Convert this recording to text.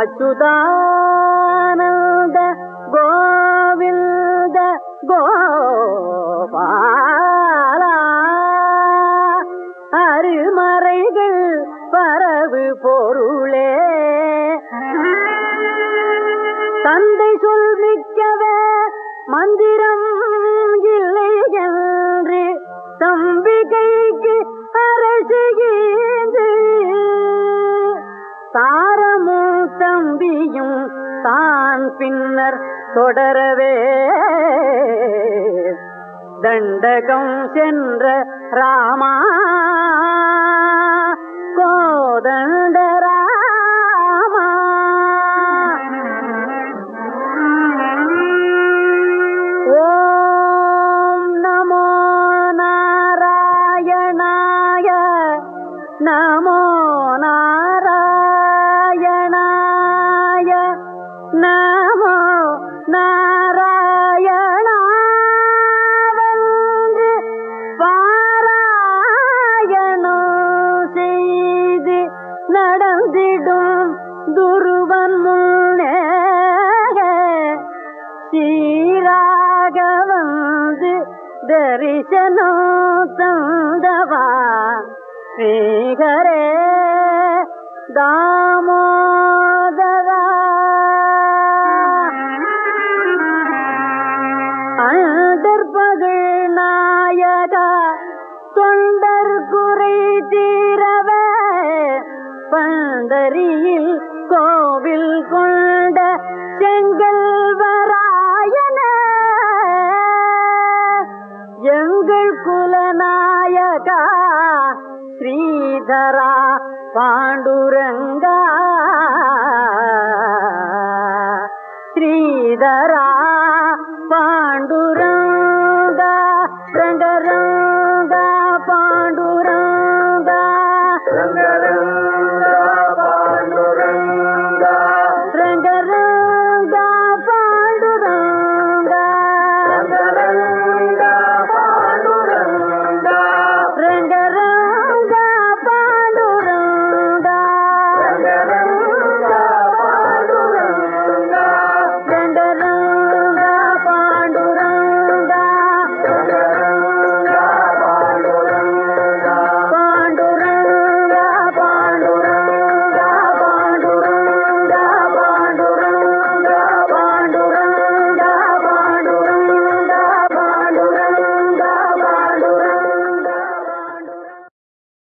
அச்சுதானந்த கோவிந்த கோபாலா அருமறைகள் பரவு பொருளே தந்தை சொல் மிக்கவே மந்திரம் இல்லை என்று தம்பிகைக்கு அரசு ஏந்து தாரமும் தம்பியும் தான் பின்னர் தொடரவே தண்டகம் சென்ற ராமா கோதண்ட ராமா ஓம் நமோ நாராயணாய நமோ நாராயணாய நமோ நாராயணாவென்று பாராயணம் செய்து நடந்திடும் துருவன் முன்னே சீராக வந்து தரிசனம் தந்தவா ஸ்ரீகரே தாமோதரா அண்டற்பகல் நாயகா தொண்டர் குறை தீரவே பந்தரியில் கோவில் கொண்ட செங்கல்வராயன எங்கள் குலநாயகா ஸ்ரீதரா